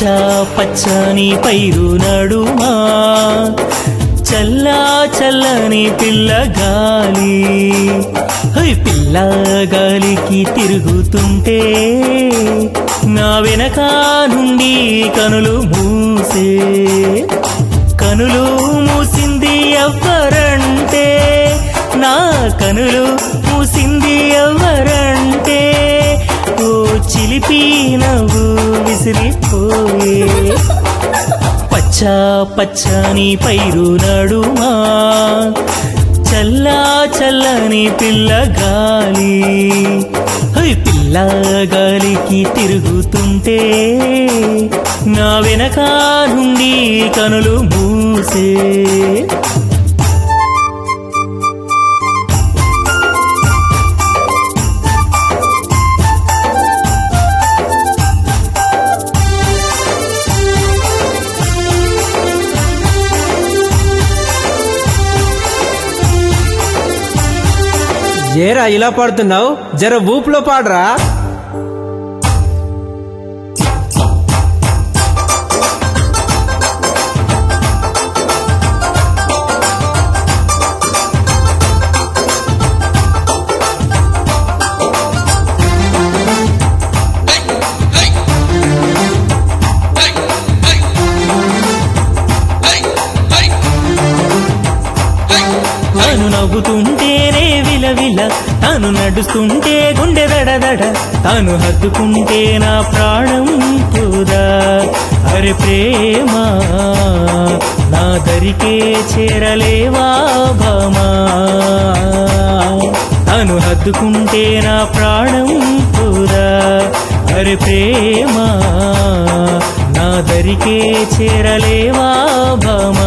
పచ్చని పైరు నడుమా చల్లా చల్లని పిల్ల గాలి హై పిల్ల గాలికి తిరుగుతుంటే నా వెనక నుండి కనులు మూసే కనులు మూసింది ఎవ్వరంటే నా కనులు మూసింది ఎవ్వరంటే ఓ చిలిపి నవ్వు విసిరిపోయే పచ్చ పచ్చని పైరు నడుమా చల్లా చల్లని పిల్ల గాలి హై పిల్ల గాలికి తిరుగుతుంటే నా వెనక నుండి కనులు మూసే ఏరా ఇలా పాడుతున్నావు జర ఊపులో పాడరా తాను నవ్వుతుంటేనే విలవిల తాను నడుస్తుంటే గుండె దడదడ తాను హత్తుకుంటే నా ప్రాణం పోదా అరే ప్రేమ నా దరికే చేరలేవా బామా తాను హత్తుకుంటే నా ప్రాణం పోదా అరే ప్రేమ నా దరికే చేరలేవా బామా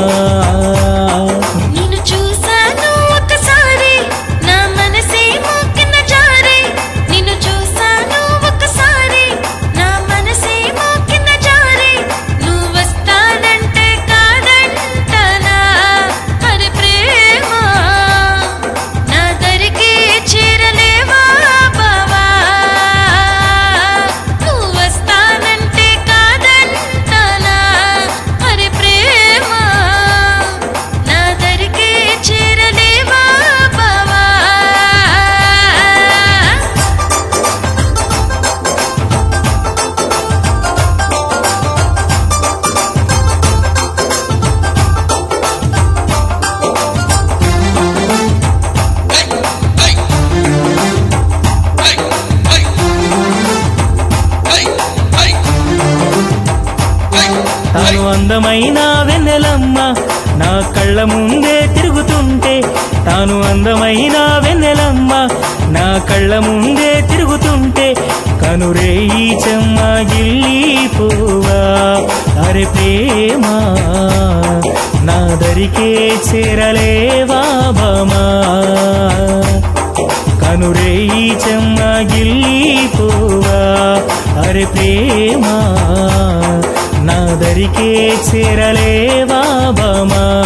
నిన్ను చూశాను ఒకసారి నా మనసేమో కింద జారే నిన్ను చూశాను ఒకసారి నా మనసేమో కింద జారే నువ్వు వస్తానంటే కాదంటనా మరి ప్రేమ నా దరికి చేరలేవా బావా నువ్వు వస్తానంటే కాదంటనా మరి ప్రేమ నా దరికి చేరలేవా బావా తాను అందమైన వెన్నెలమ్మ నా కళ్ళ ముందే తిరుగుతుంటే తాను అందమైన వెన్నెలమ్మ నా కళ్ళ ముందే తిరుగుతుంటే కనురేయి చెమ్మ గిల్లిపోవా అరే ప్రేమ నా దరికే చేరలేవా బామా కనురేయి చెమ్మ గిల్లిపోవా అరే ప్రేమ నా దరికే చేరలేవా బామా